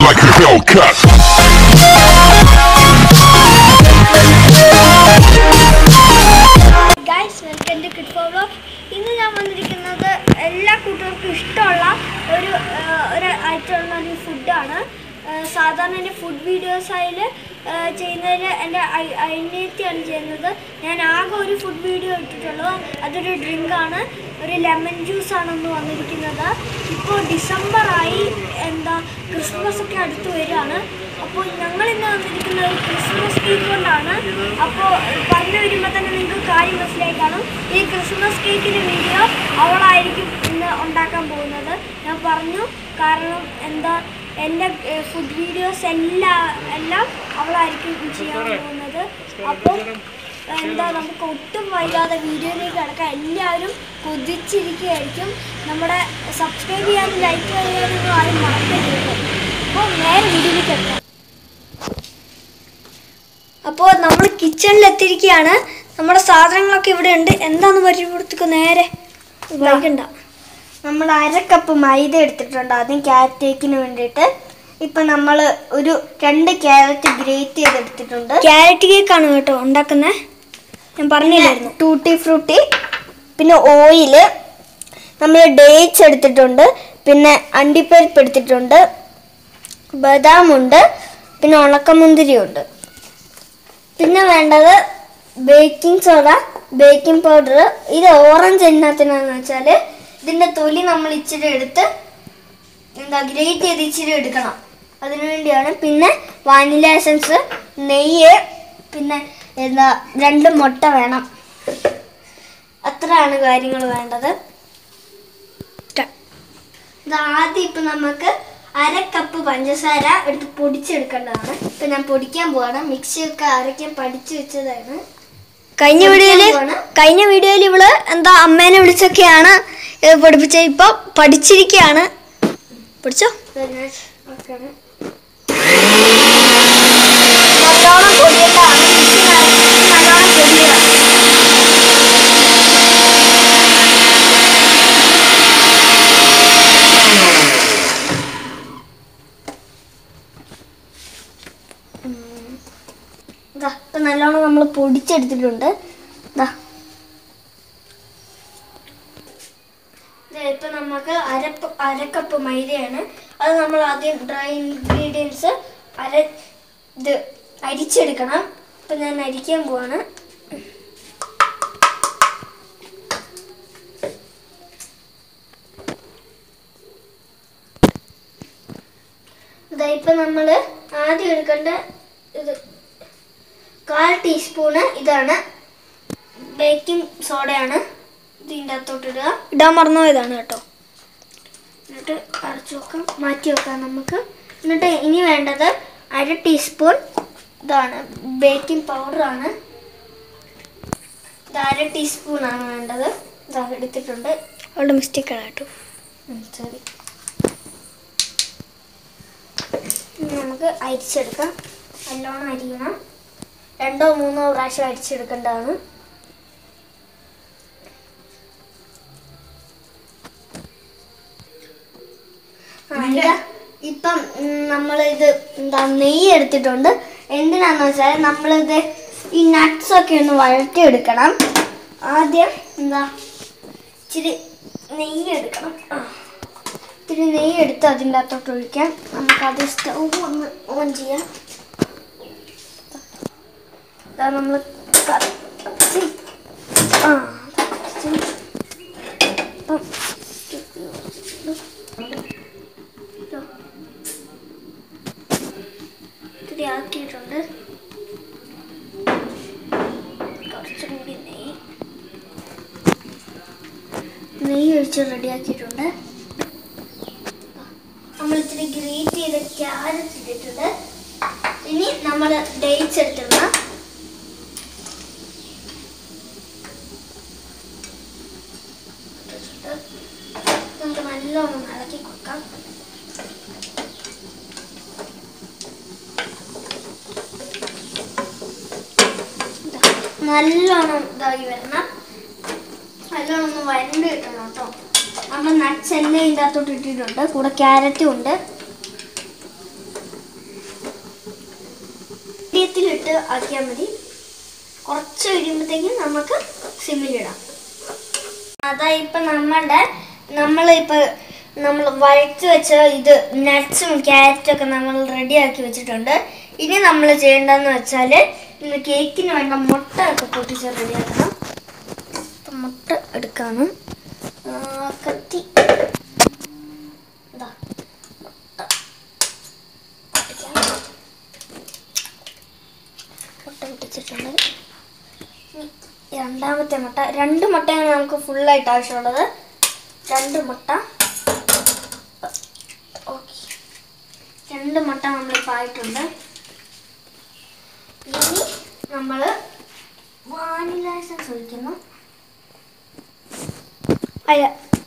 like a Hellcat. Guys welcome to kid for vlog ഇന്ന് ഞാൻ വന്നിരിക്കുന്നത് എല്ലാ കൂട്ടുകാർക്കും ഇഷ്ടമുള്ള ഒരു ആ, ഒരു ഐറ്റമുള്ള ഒരു ഫുഡാണ് സാധാരണ എൻ്റെ ഫുഡ് വീഡിയോസ് അതിൽ ചെയ്യുന്നതിൽ എൻ്റെ അനിയത്തിയാണ് ചെയ്യുന്നത് ഞാൻ ആകെ ഒരു ഫുഡ് വീഡിയോ ഇട്ടിട്ടുള്ളൂ അതൊരു ഡ്രിങ്കാണ് ഒരു ലെമൺ ജ്യൂസാണ് ഒന്ന് വന്നിരിക്കുന്നത് ഇപ്പോൾ ഡിസംബറായി എന്താ ക്രിസ്മസ് ഒക്കെ അടുത്ത് വരികയാണ് അപ്പോൾ ഞങ്ങൾ ഇന്ന് വന്നിരിക്കുന്ന ഒരു ക്രിസ്മസ് കേക്ക് കൊണ്ടാണ് അപ്പോൾ പറഞ്ഞു വരുമ്പോൾ തന്നെ നിങ്ങൾക്ക് കാര്യം മനസ്സിലായി കാണും ഈ ക്രിസ്മസ് കേക്കിൻ്റെ വീഡിയോ അവളായിരിക്കും ഇന്ന് ഉണ്ടാക്കാൻ പോകുന്നത് ഞാൻ പറഞ്ഞു കാരണം എന്താ എൻ്റെ ഫുഡ് വീഡിയോസ് എല്ലാ എല്ലാം അവളായിരിക്കും ചെയ്യാൻ പോകുന്നത് അപ്പോൾ എന്താ നമുക്ക് ഒട്ടും വൈകാതെ വീഡിയോയിലേക്ക് കിടക്കാൻ എല്ലാവരും കൊതിച്ചിരിക്കുകയായിരിക്കും നമ്മുടെ സബ്സ്ക്രൈബ് ചെയ്യാനും ലൈക്ക് ചെയ്യാനും ആരും മറക്കരുത് അപ്പോൾ നേരെ വീഡിയോയിലേക്ക് കിടക്കാം അപ്പോൾ നമ്മൾ കിച്ചണിൽ എത്തിയിരിക്കുകയാണ് നമ്മുടെ സാധനങ്ങളൊക്കെ ഇവിടെ ഉണ്ട് എന്താന്ന് പരിചയപ്പെടുത്തിക്കോ നേരെ വൈകണ്ട നമ്മൾ അര കപ്പ് മൈദ എടുത്തിട്ടുണ്ട് ആദ്യം ക്യാരറ്റ് കേക്കിന് വേണ്ടിയിട്ട് ഇപ്പൊ നമ്മൾ ഒരു രണ്ട് ക്യാരറ്റ് ഗ്രേറ്റ് ചെയ്തെടുത്തിട്ടുണ്ട് ക്യാരറ്റ് കേക്കാണ് കേട്ടോ ഉണ്ടാക്കുന്നത് ഞാൻ പറഞ്ഞില്ലായിരുന്നു ടൂട്ടി ഫ്രൂട്ടി പിന്നെ ഓയില് നമ്മൾ ഡേറ്റ്സ് എടുത്തിട്ടുണ്ട് പിന്നെ അണ്ടിപ്പരിപ്പ് എടുത്തിട്ടുണ്ട് ബദാമുണ്ട് പിന്നെ ഉണക്കമുന്തിരി ഉണ്ട് പിന്നെ വേണ്ടത് ബേക്കിംഗ് സോഡ ബേക്കിംഗ് പൗഡർ ഇത് ഓറഞ്ച് എന്നത്തിനാന്ന് വെച്ചാൽ ഇതിൻ്റെ തൊലി നമ്മൾ ഇച്ചിരി എടുത്ത് എന്താ ഗ്രേറ്റ് ചെയ്ത് ഇച്ചിരി എടുക്കണം അതിനു വേണ്ടിയാണ് പിന്നെ വാനില എസൻസ് നെയ്യ് പിന്നെ എന്താ രണ്ട് മുട്ട വേണം അത്രയാണ് കാര്യങ്ങൾ വേണ്ടത് ഇത് ആദ്യം ഇപ്പം നമുക്ക് അര കപ്പ് പഞ്ചസാര എടുത്ത് പൊടിച്ചെടുക്കേണ്ടതാണ് ഇപ്പം ഞാൻ പൊടിക്കാൻ പോവാണ് മിക്സിയൊക്കെ അരയ്ക്കാൻ പഠിച്ചു വെച്ചതാണ് കഴിഞ്ഞ വീഡിയോയില് പോവാണ്. കഴിഞ്ഞ വീഡിയോയിൽ ഇവള് എന്താ അമ്മേനെ വിളിച്ചൊക്കെയാണ് ഇത് പഠിപ്പിച്ചത് ഇപ്പൊ പഠിച്ചിരിക്കുകയാണ് പഠിച്ചോ ഇത് ഞാൻ ആക്കാണ്. നല്ലോണം പൊടിയേണ്ടതാണ് മിക്സി നിറച്ച് നല്ലോണം പൊടിയണം ഇതാ ഇപ്പം നല്ലോണം നമ്മൾ പൊടിച്ചെടുത്തിട്ടുണ്ട് ഇതാ ഇപ്പം നമുക്ക് അരപ്പ് അരക്കപ്പ് മൈദയാണ് അത് നമ്മൾ ആദ്യം ഡ്രൈ ഇൻഗ്രീഡിയൻസ് അര ഇത് അരിച്ചെടുക്കണം ഇപ്പം ഞാൻ അരിക്കാൻ പോവാണ് ഇതാ ഇപ്പം നമ്മൾ ആദ്യം എടുക്കേണ്ട ഇത് കാൽ ടീസ്പൂണ് ഇതാണ് ബേക്കിംഗ് സോഡയാണ് ഇതിൻ്റെ അകത്തോട്ട് ഇടുക ഇടാൻ മറന്നുപോയതാണ് കേട്ടോ എന്നിട്ട് അടച്ചു വെക്കാം മാറ്റി വെക്കാം നമുക്ക് എന്നിട്ട് ഇനി വേണ്ടത് അര ടീസ്പൂൺ ഇതാണ് ബേക്കിംഗ് പൗഡറാണ് ഇത് അര ടീസ്പൂണാണ് വേണ്ടത് ഇതാ എടുത്തിട്ടുണ്ട് അവളുടെ മിസ്റ്റേക്കാണ് കേട്ടോ സോറി ഇനി നമുക്ക് അരിച്ചെടുക്കാം നല്ലോണം അരിയണം രണ്ടോ മൂന്നോ പ്രാവശ്യം അരിച്ചെടുക്കേണ്ടതാണ് ആ, ഇതാ, ഇപ്പം നമ്മൾ ഇത് എന്താ നെയ്യ് എടുത്തിട്ടുണ്ട് എന്തിനാന്ന് വെച്ചാൽ നമ്മളിത് ഈ നട്ട്സ് ഒക്കെ ഒന്ന് വഴറ്റിയെടുക്കണം ആദ്യം എന്താ ഇച്ചിരി നെയ്യ് എടുക്കണം ആ. ഇത്തിരി നെയ്യ് എടുത്ത് അതിൻ്റെ അകത്തോട്ട് ഒഴിക്കാം നമുക്കത് സ്റ്റൗ ഒന്ന് ഓൺ ചെയ്യാം ഇതാ നമ്മൾ കത്തി ആ കത്തി. ഇപ്പം ഇതാ. ഇത്തിരി ആക്കിയിട്ടുണ്ട് കുറച്ചും കൂടി നെയ്യ് നെയ്യ് ഒഴിച്ച് റെഡിയാക്കിയിട്ടുണ്ട് നമ്മൾ ഇത്തിരി ഗ്രേറ്റ് ചെയ്ത ക്യാരറ്റ് ഇട്ടിട്ടുണ്ട് ഇനി നമ്മൾ ഡേറ്റ്സ് എടുത്തിടണം ഇട്ടിട്ട് നമുക്ക് നല്ലോണം ഇളക്കി കൊടുക്കാം ഇതാ, നല്ലോണം ഇതായി വരണം നല്ലോണം ഒന്ന് വരണ്ട് കിട്ടണം കേട്ടോ നമ്മൾ നട്ട്സ് എല്ലാം ഇതിൻ്റെ അകത്തോട്ട് ഇട്ടിട്ടുണ്ട് കൂടെ ക്യാരറ്റും ഉണ്ട് മീഡിയത്തിലിട്ട് ആക്കിയാൽ മതി കുറച്ച് കഴിയുമ്പോഴത്തേക്കും നമുക്ക് സിമ്മിലിടാം അതാ ഇപ്പൊ നമ്മളുടെ നമ്മൾ ഇപ്പൊ നമ്മൾ വഴറ്റി വെച്ച ഇത് നട്ട്സും ക്യാരറ്റും ഒക്കെ നമ്മൾ റെഡിയാക്കി വെച്ചിട്ടുണ്ട് ഇനി നമ്മൾ ചെയ്യേണ്ടതെന്ന് വെച്ചാൽ ഇന്ന് കേക്കിന് വേണ്ട മുട്ട ഒക്കെ പൊട്ടിച്ച് റെഡിയാക്കണം അപ്പൊ മുട്ട എടുക്കാണ് ആ, കത്തി ഇതാ മുട്ട പൊട്ടിക്കാം. മുട്ട പൊട്ടിച്ചിട്ടുണ്ട് ഇനി രണ്ടാമത്തെ മുട്ട രണ്ട് മുട്ടയാണ് നമുക്ക് ഫുള്ളായിട്ട് ആവശ്യമുള്ളത് രണ്ട് മുട്ട ഓക്കെ രണ്ട് മുട്ട നമ്മളിപ്പോൾ ആയിട്ടുണ്ട് ഇനി നമ്മൾ വാനില എസൻസ് ഒഴിക്കുന്നു അല്ല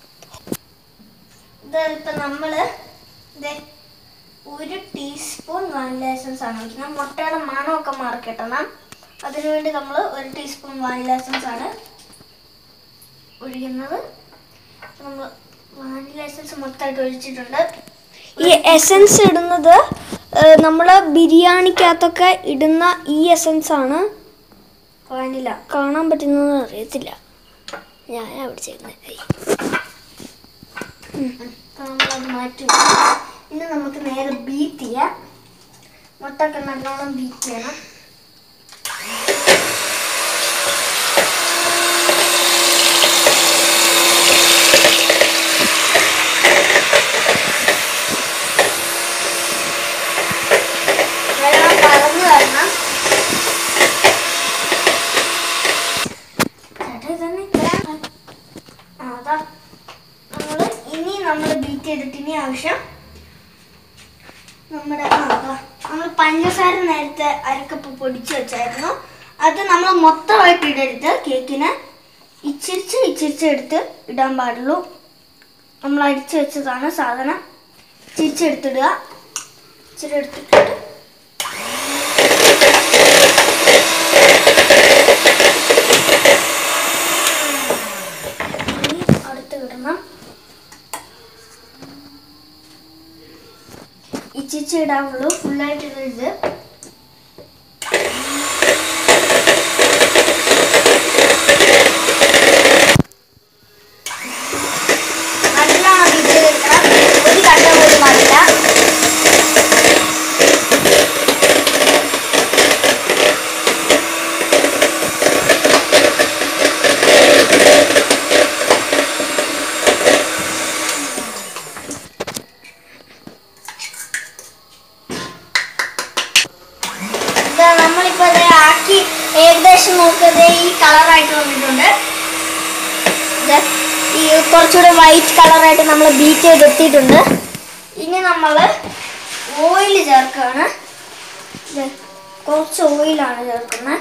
ഇതിപ്പോൾ നമ്മൾ ഇത് ഒരു ടീസ്പൂൺ വാനില എസൻസ് ആണ് ഒഴിക്കുന്നത് മുട്ടയുടെ മണമൊക്കെ മാറി കിട്ടണം അതിനുവേണ്ടി നമ്മൾ ഒരു ടീസ്പൂൺ വാനില എസൻസ് ആണ് ഒഴിക്കുന്നത് നമ്മൾ വാനില എസൻസ് മൊത്തമായിട്ട് ഒഴിച്ചിട്ടുണ്ട് ഈ എസൻസ് ഇടുന്നത് നമ്മൾ ബിരിയാണിക്കകത്തൊക്കെ ഇടുന്ന ഈ എസൻസ് ആണ് വാനില കാണാൻ പറ്റുന്നത് അറിയത്തില്ല ഞാൻ അവിടെ ചെയ്യുന്നത് നമ്മളത് മാറ്റി വെക്കാം. ഇനി നമുക്ക് നേരെ ബീറ്റ് ചെയ്യാം മുട്ടൊക്കെ നല്ലോണം ബീറ്റ് ചെയ്യണം വെള്ളം പറന്ന് വരണം ചേട്ടാ ഇതന്നെ ഇത്ര ആ, അതാ നമ്മള് ഇനി നമ്മൾ ബീറ്റ് ചെയ്തിട്ട് ഇനി ആവശ്യം നമ്മുടെ ആ, അതാ നമ്മൾ പഞ്ചസാര നേരത്തെ അരക്കപ്പ് പൊടിച്ചു വെച്ചായിരുന്നു അത് നമ്മൾ മൊത്തമായിട്ട് ഇടരുത് കേക്കിന് ഇച്ചിരിച്ച് ഇച്ചിരിച്ച് എടുത്ത് ഇടാൻ പാടുള്ളൂ നമ്മൾ അടിച്ചു വെച്ചതാണ് സാധനം ഇച്ചിരിച്ചെടുത്തിടുക ഇച്ചിരി എടുത്തിട്ട് ഇനി അടുത്ത് ഇടണം ഇച്ചിച്ച് ഇടാവുള്ളൂ ഫുള്ളായിട്ട് ഇടരുത് നല്ലോണം ഇത് കിട്ടണം ഒരു കട്ട പോലും പാടില്ല ഇതാ നമ്മളിപ്പോ ഇത് ആക്കി ഏകദേശം നോക്കുന്നത് ഈ കളറായിട്ട് വന്നിട്ടുണ്ട് ഇത് ഈ കുറച്ചുകൂടെ വൈറ്റ് കളറായിട്ട് നമ്മൾ ബീറ്റ് ചെയ്തെത്തിയിട്ടുണ്ട് ഇനി നമ്മൾ ഓയിൽ ചേർക്കുകയാണ് ഇത് കുറച്ച് ഓയിലാണ് ചേർക്കുന്നത്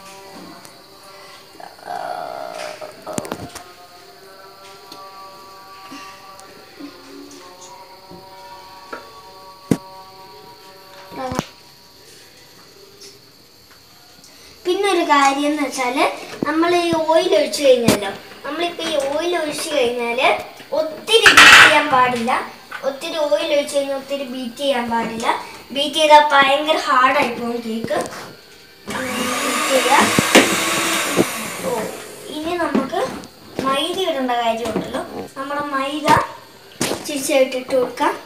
പിന്നെ ഒരു കാര്യം എന്ന് വെച്ചാൽ നമ്മൾ ഈ ഓയിൽ ഒഴിച്ചു കഴിഞ്ഞാലോ നമ്മളിപ്പോൾ ഈ ഓയിൽ ഒഴിച്ചു കഴിഞ്ഞാൽ ഒത്തിരി ബീറ്റ് ചെയ്യാൻ പാടില്ല ഒത്തിരി ഓയിൽ ഒഴിച്ചു കഴിഞ്ഞാൽ ഒത്തിരി ബീറ്റ് ചെയ്യാൻ പാടില്ല ബീറ്റ് ചെയ്താൽ ഭയങ്കര ഹാർഡായി പോകും കേക്ക് ബീറ്റ് ചെയ്യാം ഓ ഇനി നമുക്ക് മൈദ ഇടേണ്ട കാര്യമുണ്ടല്ലോ നമ്മുടെ മൈദ ചിരിച്ചായിട്ട് ഇട്ട് കൊടുക്കാം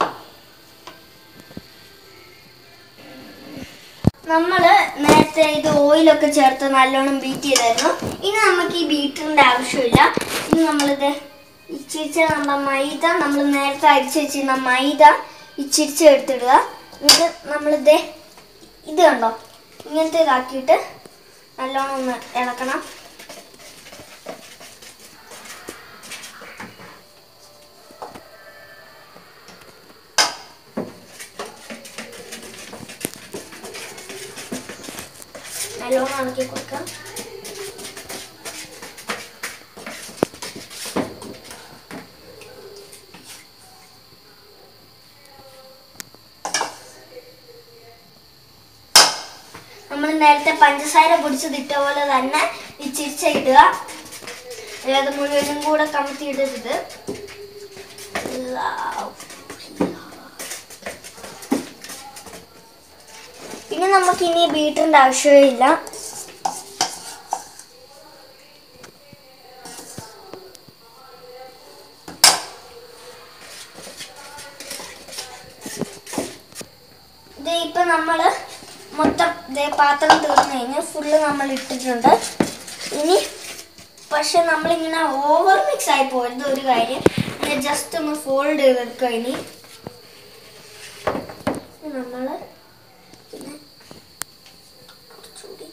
നമ്മൾ നേരത്തെ ഇത് ഓയിലൊക്കെ ചേർത്ത് നല്ലോണം ബീറ്റ് ചെയ്തായിരുന്നു ഇനി നമുക്ക് ഈ ബീറ്ററിന്റെ ആവശ്യമില്ല ഇനി നമ്മളിത് ഇച്ചിരിച്ച നമ്മുടെ മൈദ നമ്മൾ നേരത്തെ അരിച്ച് വെച്ചിരുന്ന മൈദ ഇച്ചിരിച്ച് എടുത്തിടുക എന്നിട്ട് നമ്മളിത് ഇത് കണ്ടോ ഇങ്ങനത്തെ ഇതാക്കിയിട്ട് നല്ലോണം ഒന്ന് ഇളക്കണം നല്ലോണം ഇളക്കി കൊടുക്കാം നമ്മൾ നേരത്തെ പഞ്ചസാര പൊടിച്ചതിട്ട പോലെ തന്നെ ഇച്ചിരിച്ച ഇടുക അല്ലാതെ മുഴുവനും കൂടെ കമത്തി ഇടരുത് പിന്നെ നമുക്ക് ഇനി ബീറ്ററിന്റെ ആവശ്യമില്ല ഇത് ഇപ്പൊ നമ്മള് മൊത്തം ദേ പാത്രം തീർന്നു കഴിഞ്ഞ് ഫുള്ള് നമ്മൾ ഇട്ടിട്ടുണ്ട് ഇനി പക്ഷെ നമ്മളിങ്ങനെ ഓവർ മിക്സ് ആയി പോയത് ഒരു കാര്യം ജസ്റ്റ് ഒന്ന് ഫോൾഡ് ചെയ്തെടുക്കുക ഇനി നമ്മള് പിന്നെ കുറച്ചുകൂടി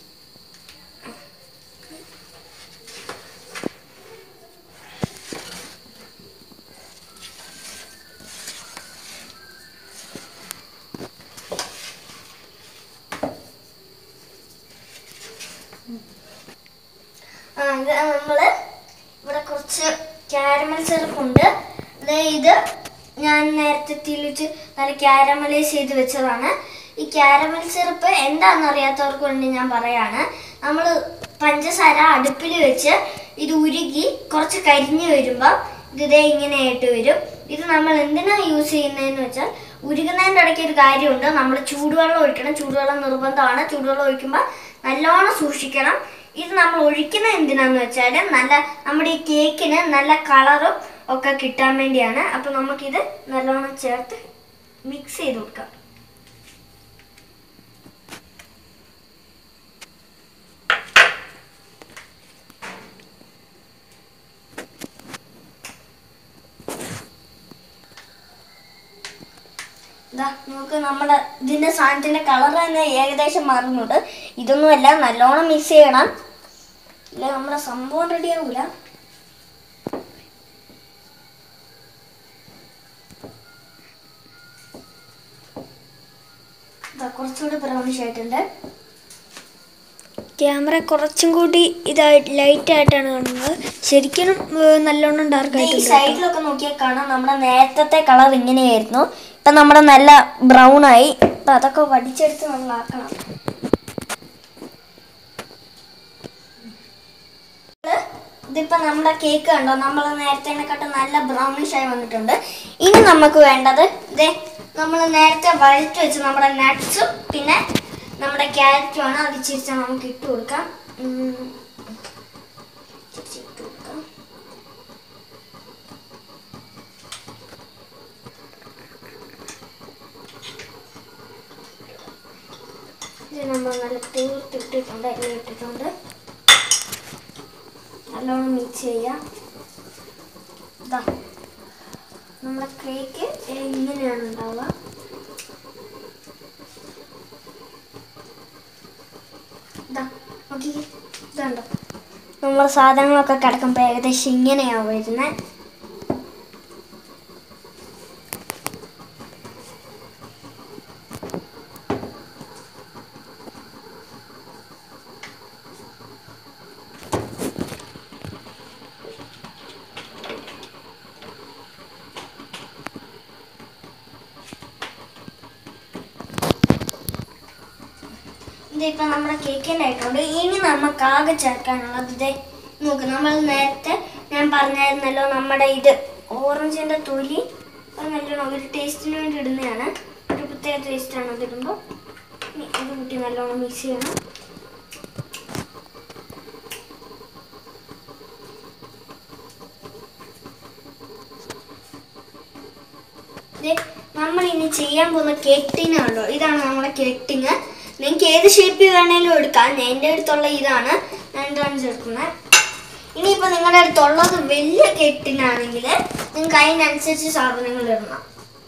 ആ ഇത് നമ്മള് ഇവിടെ കുറച്ച് ക്യാരമൽ സിറപ്പ് ഉണ്ട് ദേ ഇത് ഞാൻ നേരത്തെ തിളിച്ച് നല്ല ക്യാരമലൈസ് ചെയ്ത് വെച്ചതാണ് ഈ ക്യാരമൽ സിറപ്പ് എന്താണെന്ന് അറിയാത്തവർക്ക് വേണ്ടി ഞാൻ പറയാണ് നമ്മൾ പഞ്ചസാര അടുപ്പിൽ വെച്ച് ഇത് ഉരുകി കുറച്ച് കരിഞ്ഞു വരുമ്പോൾ ഇത് ഇതേ ഇങ്ങനെയായിട്ട് വരും ഇത് നമ്മൾ എന്തിനാ യൂസ് ചെയ്യുന്നതെന്ന് വെച്ചാൽ ഉരുകുന്നതിൻ്റെ ഇടയ്ക്ക് ഒരു കാര്യമുണ്ട് നമ്മൾ ചൂടുവെള്ളം ഒഴിക്കണം ചൂടുവെള്ളം നിർബന്ധമാണ് ചൂടുവെള്ളം ഒഴിക്കുമ്പോൾ നല്ലോണം സൂക്ഷിക്കണം ഇത് നമ്മൾ ഒഴിക്കുന്ന എന്തിനാന്ന് വെച്ചാൽ നല്ല നമ്മുടെ ഈ കേക്കിന് നല്ല കളറും ഒക്കെ കിട്ടാൻ വേണ്ടിയാണ് അപ്പോൾ നമുക്കിത് നല്ലോണം ചേർത്ത് മിക്സ് ചെയ്ത് കൊടുക്കാം ഇതാ നമുക്ക് നമ്മുടെ ഇതിന്റെ സാധനത്തിന്റെ കളർ തന്നെ ഏകദേശം മാറുന്നുണ്ട് ഇതൊന്നുമല്ല നല്ലോണം മിക്സ് ചെയ്യണം ഇല്ല നമ്മുടെ സംഭവം റെഡി ആവൂല ഇതാ കുറച്ചുകൂടി ബ്രൗണിഷ് ആയിട്ടുണ്ട് ക്യാമറ കുറച്ചും കൂടി ഇതായിട്ട് ലൈറ്റ് ആയിട്ടാണ് കാണുന്നത് ശരിക്കും ഏഹ്, നല്ലോണം ഡാർക്ക് ഈ ആയിട്ടുണ്ട് സൈഡിലൊക്കെ നോക്കിയാൽ കാണാം നമ്മുടെ നേരത്തെ കളർ ഇങ്ങനെയായിരുന്നു ഇപ്പൊ നമ്മുടെ നല്ല ബ്രൗൺ ആയി ഇപ്പൊ അതൊക്കെ വടിച്ചെടുത്ത് നമ്മൾ ആക്കണം ഇതിപ്പോ നമ്മുടെ കേക്ക് കണ്ടോ നമ്മൾ നേരത്തെ നല്ല ബ്രൗണിഷ് ആയി വന്നിട്ടുണ്ട് ഇനി നമുക്ക് വേണ്ടത് ഇതേ നമ്മൾ നേരത്തെ വഴറ്റി വെച്ച് നമ്മുടെ നട്ട്സും പിന്നെ നമ്മുടെ ക്യാരറ്റും ആണ് അത് ചിരിച്ച നമുക്ക് ഇട്ട് കൊടുക്കാം ഉം. ഇച്ചിരി ഇട്ട് കൊടുക്കാം ഇത് നമ്മൾ നല്ല തീർത്തിട്ടിട്ടുണ്ട് എല്ലാം ഇട്ടിട്ടുണ്ട് നല്ലോണം മിക്സ് ചെയ്യാം ഇതാ നമ്മുടെ കേക്ക് ഇങ്ങനെയാണ് ഉണ്ടാവുക ഇതാ നോക്കി ഇതുണ്ടോ നമ്മൾ സാധനങ്ങളൊക്കെ കിടക്കുമ്പോൾ ഏകദേശം ഇങ്ങനെയാവും വരുന്നത് ഇതിപ്പോ നമ്മുടെ കേക്കിൻ്റെ ആയിട്ടുണ്ട് ഇനി നമുക്ക് ആകെ ചേർക്കാനുള്ളത് ഇതേ നോക്ക് നമ്മൾ നേരത്തെ ഞാൻ പറഞ്ഞായിരുന്നല്ലോ നമ്മുടെ ഇത് ഓറഞ്ചിന്റെ തൊലി അത് നല്ലോണം ഒരു ടേസ്റ്റിന് വേണ്ടി ഇടുന്നതാണ് ഒരു പ്രത്യേക ടേസ്റ്റാണ് അത് ഇടുമ്പോൾ ഇനി ഇത് കൂട്ടി നല്ലോണം മിക്സ് ചെയ്യണം ദേ, നമ്മൾ ഇനി ചെയ്യാൻ പോകുന്ന കേക്ക് ടിന്നാണല്ലോ ഇതാണ് നമ്മുടെ കേക്ക് ടിന്ന് നിങ്ങൾക്ക് ഏത് ഷേപ്പിൽ വേണേലും എടുക്കാം ഞാൻ എൻ്റെ അടുത്തുള്ള ഇതാണ് ഞാൻ ഇതാണ് ചേർക്കുന്നത് ഇനിയിപ്പോൾ നിങ്ങളുടെ അടുത്തുള്ളത് വലിയ കേക്ക് ടിന്നാണെങ്കിൽ നിങ്ങൾക്ക് അതിനനുസരിച്ച് സാധനങ്ങൾ ഇടണം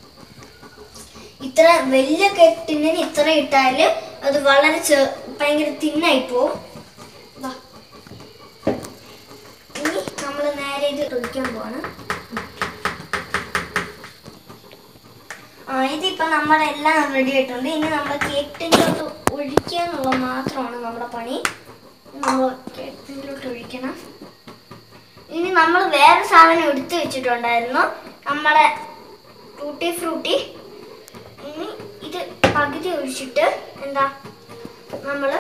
ഇത്ര വലിയ കേക്ക് ടിന്നിന് ഇത്ര ഇട്ടാൽ അത് വളരെ ചെ ഭയങ്കര തിന്നായി പോവും ദാ. ഇനി നമ്മൾ നേരെ ഇത് ഒഴിക്കാൻ പോവാണ് ആ ഇതിപ്പോ നമ്മുടെ എല്ലാം റെഡി ആയിട്ടുണ്ട് ഇനി നമ്മൾ കേക്കിലോട്ട് ഒഴിക്കുക എന്നുള്ളത് മാത്രമാണ് നമ്മുടെ പണി നമ്മൾ കേക്കിലോട്ട് ഒഴിക്കണം ഇനി നമ്മൾ വേറെ സാധനം എടുത്തു വെച്ചിട്ടുണ്ടായിരുന്നു നമ്മുടെ ടൂട്ടി ഫ്രൂട്ടി ഇനി ഇത് പകുതി ഒഴിച്ചിട്ട് എന്താ നമ്മൾ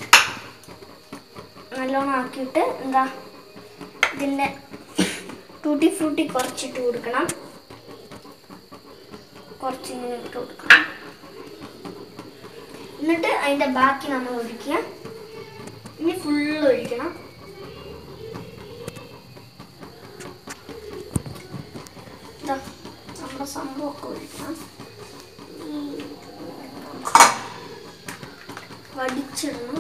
നല്ലോണം ആക്കിയിട്ട് എന്താ ഇതിൻ്റെ ടൂട്ടി ഫ്രൂട്ടി കുറച്ചിട്ട് കൊടുക്കണം കുറച്ച് ഇങ്ങനെ ഇട്ട് കൊടുക്കണം എന്നിട്ട് അതിന്റെ ബാക്കി നമ്മൾ ഒഴിക്കുക ഇനി ഫുള്ള് ഒഴിക്കണം ഇതാ നമ്മുടെ സംഭവമൊക്കെ ഒഴിക്കണം ഈ വടിച്ചിടണം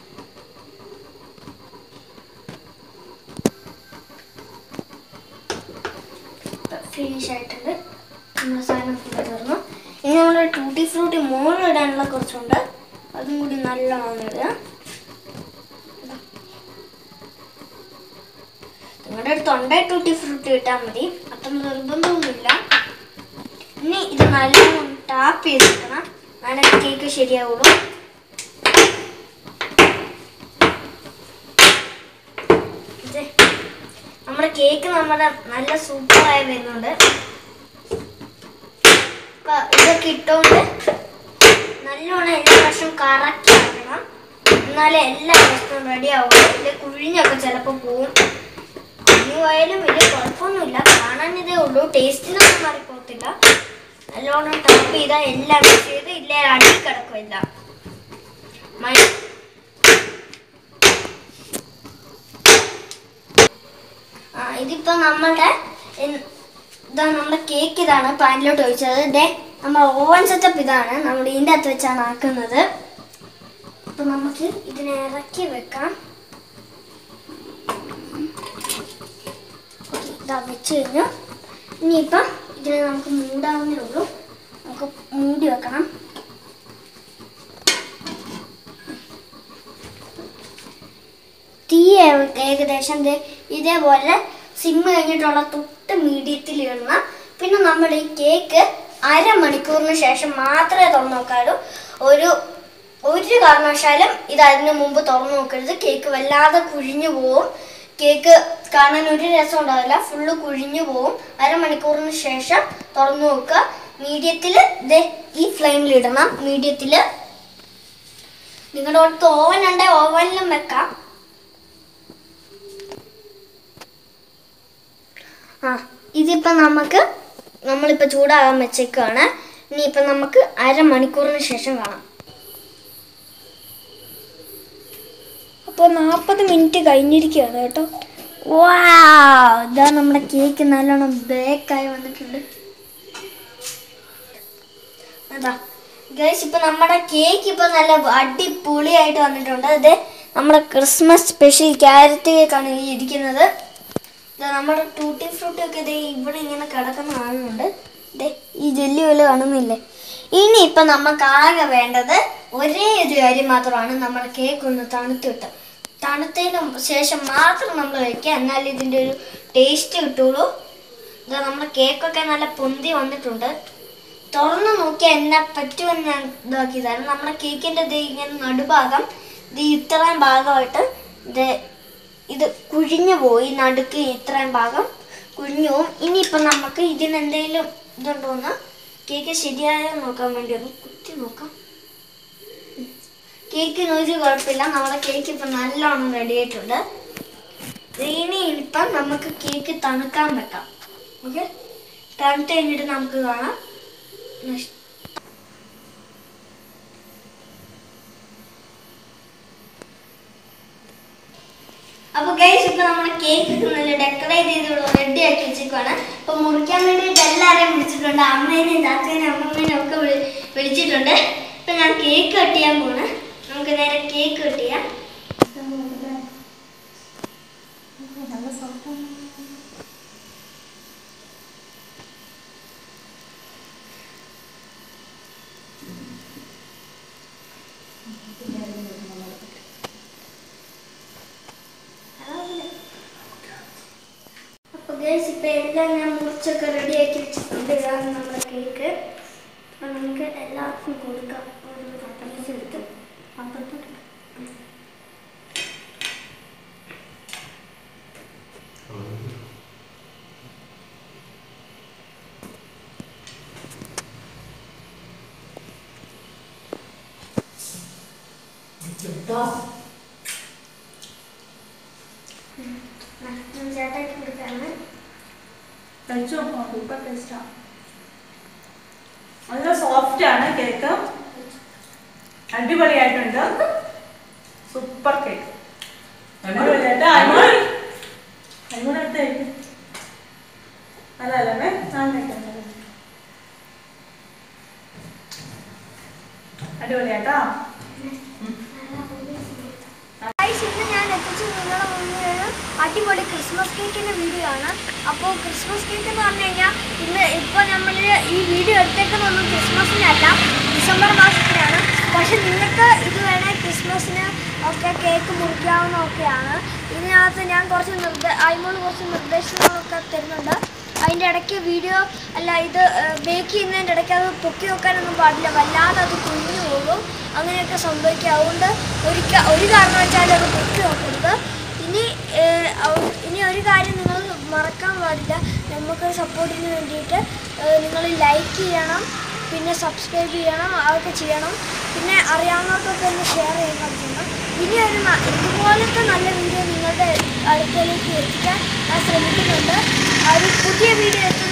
ഫിനിഷ് ആയിട്ടുണ്ട് നമ്മുടെ സാധനം ഫുള്ള് തീർന്നു ഇനി നമ്മുടെ ടൂട്ടി ഫ്രൂട്ടി മുകളിൽ ഇടാനുള്ള കുറച്ചുണ്ട് അതും കൂടി നല്ലോണം ഇടുക നിങ്ങളുടെ അടുത്ത് ഉണ്ടായി ടൂട്ടി ഫ്രൂട്ടി ഇട്ടാൽ മതി അത്ര നിർബന്ധമൊന്നുമില്ല ഇനി ഇത് നല്ലോണം ടാപ്പ് ചെയ്തെടുക്കണം എന്നാലേ കേക്ക് ശരിയാവുള്ളൂ ഇത് നമ്മുടെ കേക്ക് നമ്മുടെ നല്ല സൂപ്പറായി വരുന്നുണ്ട് അപ്പൊ ഇതൊക്കെ ഇട്ടുകൊണ്ട് നല്ലോണം എല്ലാ പ്രാവശ്യം കറക്റ്റ് ആക്കണം എന്നാലേ എല്ലാ പ്രശ്നവും റെഡി ആവുള്ളൂ ഇല്ല കുഴിഞ്ഞൊക്കെ ചിലപ്പോൾ പോവും കുഴിഞ്ഞു പോയാലും വലിയ കുഴപ്പമൊന്നുമില്ല കാണാൻ ഇതേ ഉള്ളൂ ടേസ്റ്റിനൊന്നും മാറിപ്പോകത്തില്ല നല്ലോണം ടപ്പ് ചെയ്താൽ എല്ലാം മിക്സ് ചെയ്ത് ഇല്ല അടി കിടക്കില്ല മൈ ആ ഇതിപ്പോ നമ്മളുടെ എൻ- ഇതാ നമ്മുടെ കേക്ക് ഇതാണ് പാനിലോട്ട് ഒഴിച്ചത് ഇതേ നമ്മുടെ ഓവൻ സെറ്റപ്പ് ഇതാണ് നമ്മൾ ഇതിൻ്റെ അകത്ത് വെച്ചാണ് ആക്കുന്നത് അപ്പൊ നമുക്ക് ഇതിനെ ഇറക്കി വെക്കാം ഓക്കേ, ഇതാ വെച്ച് കഴിഞ്ഞു ഇനിയിപ്പം ഇതിനെ നമുക്ക് മൂടാവുന്നേ ഉള്ളൂ നമുക്ക് മൂടി വെക്കണം തീ ഏ- ഏകദേശം ദേ ഇതേപോലെ സിമ്മ് കഴിഞ്ഞിട്ടുള്ള തൊട്ട് മീഡിയത്തിൽ ഇടണം പിന്നെ നമ്മൾ ഈ കേക്ക് അരമണിക്കൂറിന് ശേഷം മാത്രമേ തുറന്നു നോക്കാവൂ ഒരു ഒരു കാരണവശാലും ഇത് അതിന് മുമ്പ് തുറന്നു നോക്കരുത് കേക്ക് വല്ലാതെ കുഴിഞ്ഞു പോവും കേക്ക് കാണാൻ ഒരു രസം ഉണ്ടാവില്ല ഫുള്ള് കുഴിഞ്ഞു പോവും അരമണിക്കൂറിന് ശേഷം തുറന്നു നോക്കുക മീഡിയത്തിൽ ദേ ഈ ഫ്ലെയിമിൽ ഇടണം മീഡിയത്തിൽ നിങ്ങളുടെ അടുത്ത് ഓവൻ ഉണ്ടെങ്കിൽ ഓവനിലും വെക്കാം ആ ഇതിപ്പോൾ നമുക്ക് നമ്മളിപ്പോൾ ചൂടാകാൻ വെച്ചേക്കാണ് ഇനിയിപ്പോൾ നമുക്ക് അരമണിക്കൂറിന് ശേഷം കാണാം അപ്പോൾ നാൽപ്പത് മിനിറ്റ് കഴിഞ്ഞിരിക്കുകയാണ് കേട്ടോ വാ ഇതാ നമ്മുടെ കേക്ക് നല്ലോണം ബേക്കായി വന്നിട്ടുണ്ട് അതാ ഗൈസ് ഇപ്പൊ നമ്മുടെ കേക്ക് ഇപ്പൊ നല്ല അടിപൊളിയായിട്ട് വന്നിട്ടുണ്ട് ഇത് നമ്മുടെ ക്രിസ്മസ് സ്പെഷ്യൽ ക്യാരറ്റ് കേക്കാണ് ഈ ഇരിക്കുന്നത് ഇത് നമ്മുടെ ടൂട്ടി ഫ്രൂട്ടി ഒക്കെ ഇത് ഇവിടെ ഇങ്ങനെ കിടക്കുന്ന കാണുന്നുണ്ട് ദേ ഈ ജെല്ലി പോലെ കാണുന്നില്ലേ ഇനി ഇപ്പൊ നമുക്ക് ആകെ വേണ്ടത് ഒരേ ഒരു കാര്യം മാത്രമാണ് നമ്മുടെ കേക്ക് ഒന്ന് തണുത്തിട്ട് തണുത്തതിന് ശേഷം മാത്രം നമ്മൾ കഴിക്കുക എന്നാലേ ഇതിൻ്റെ ഒരു ടേസ്റ്റ് കിട്ടുള്ളൂ ഇത് നമ്മുടെ കേക്കൊക്കെ നല്ല പൊന്തി വന്നിട്ടുണ്ട് തുറന്നു നോക്കിയാൽ എന്നാ പറ്റുമെന്ന് ഞാൻ ഇതാക്കിയതാണ് നമ്മുടെ കേക്കിൻ്റെ ഇത് ഇങ്ങനെ നടുഭാഗം ഇത് ഇത്രയും ഭാഗമായിട്ട് ഇത് ഇത് കുഴിഞ്ഞു പോയി നടുക്ക് ഇത്രയും ഭാഗം കുഴിഞ്ഞു പോവും ഇനിയിപ്പം നമുക്ക് ഇതിന് എന്തെങ്കിലും ഇതുണ്ടോന്ന് കേക്ക് ശരിയായോ നോക്കാൻ വേണ്ടി ഒന്ന് കുത്തി നോക്കാം കേക്കിന് ഒരു കുഴപ്പമില്ല നമ്മുടെ കേക്ക് ഇപ്പം നല്ലോണം റെഡി ആയിട്ടുണ്ട് ഇനി ഇപ്പം നമുക്ക് കേക്ക് തണുക്കാൻ വെക്കാം ഓക്കെ തണുത്ത് കഴിഞ്ഞിട്ട് നമുക്ക് കാണാം നഷ്- അപ്പൊ ഗൈസ് ഇപ്പൊ നമ്മുടെ കേക്ക് നല്ല ഡെക്കറേറ്റ് ചെയ്ത് റെഡി ആക്കി വെച്ചേക്കാണ് ഇപ്പൊ മുറിക്കാൻ വേണ്ടിയിട്ട് എല്ലാരെയും വിളിച്ചിട്ടുണ്ട് അമ്മേനെയും താത്തേനെയും അമ്മമ്മേനെയും ഒക്കെ വിളി- വിളിച്ചിട്ടുണ്ട് ഇപ്പൊ ഞാൻ കേക്ക് കട്ട് ചെയ്യാൻ പോണ് നമുക്ക് നേരെ കേക്ക് കട്ട് ചെയ്യാം അപ്പൊ ഗൈസ് ഇപ്പൊ എല്ലാം ഞാൻ മുറിച്ചൊക്കെ റെഡി ആക്കി വെച്ചിട്ടുണ്ട് ഇതാണ് നമ്മുടെ കേക്ക് അപ്പൊ നമുക്ക് എല്ലാവർക്കും കൊടുക്കാം ഒരു പത്തനംതിട്ട എടുത്ത് പത്തനംതിട്ട ചേട്ടാക്കി കൊടുക്കാണ് കഴിച്ചു നോക്കാം സൂപ്പർ ടേസ്റ്റാ നല്ല സോഫ്റ്റ് ആണ് കേക്ക് അടിപൊളിയായിട്ടുണ്ട് സൂപ്പർ കേക്ക് അടിപൊളിയായിട്ട് അടിപൊളി അടിപൊളി എടുത്തായിരിക്കും അല്ല അല്ലേ ഞാൻ കഴിക്കാം അടിപൊളിയാട്ടോ ഗൈസ് ഇന്ന് ഞാൻ എത്തിച്ച് നിങ്ങളുടെ മുന്നിൽ ഒരു അടിപൊളി ക്രിസ്മസ് കേക്കിന്റെ വീഡിയോ ആണ് അപ്പോൾ ക്രിസ്മസ് കേക്ക് എന്ന് പറഞ്ഞു കഴിഞ്ഞാൽ ഇന്ന് ഇപ്പോൾ നമ്മൾ ഈ വീഡിയോ എടുത്തേക്കുന്നതൊന്നും ക്രിസ്മസിനല്ല ഡിസംബർ മാസത്തിലാണ് പക്ഷെ നിങ്ങൾക്ക് ഇത് വേണേൽ ക്രിസ്മസിന് ഒക്കെ കേക്ക് മുറിക്കാവുന്നതൊക്കെയാണ് ഇതിനകത്ത് ഞാൻ കുറച്ച് നിർദ്ദ അയിമോൾ കുറച്ച് നിർദ്ദേശങ്ങളൊക്കെ തരുന്നുണ്ട് അതിൻ്റെ ഇടയ്ക്ക് വീഡിയോ അല്ല ഇത് ബേക്ക് ചെയ്യുന്നതിൻ്റെ ഇടയ്ക്ക് അത് പൊക്കി വെക്കാനൊന്നും പാടില്ല വല്ലാതെ അത് കുഞ്ഞു പോകും അങ്ങനെയൊക്കെ സംഭവിക്കും അതുകൊണ്ട് ഒരിക്കൽ ഒരു കാരണവശാലും അത് പൊക്കി വെക്കരുത് ഇനി ഏഹ്, ഔ- ഇനി ഒരു കാര്യം നിങ്ങൾ മറക്കാൻ പാടില്ല നമുക്ക് സപ്പോർട്ടിന് വേണ്ടിയിട്ട് നിങ്ങൾ ലൈക്ക് ചെയ്യണം പിന്നെ സബ്സ്ക്രൈബ് ചെയ്യണം അതൊക്കെ ചെയ്യണം പിന്നെ അറിയാവുന്നവർക്കൊക്കെ ഒന്ന് ഷെയർ ചെയ്യാൻ പറ്റണം ഇനി ഒരു ന- ഇതുപോലത്തെ നല്ല വീഡിയോ നിങ്ങളുടെ അടുക്കലേക്ക് എത്തിക്കാൻ ഞാൻ ശ്രമിക്കുന്നുണ്ട് ആ ഒരു പുതിയ വീഡിയോ എത്തുന്ന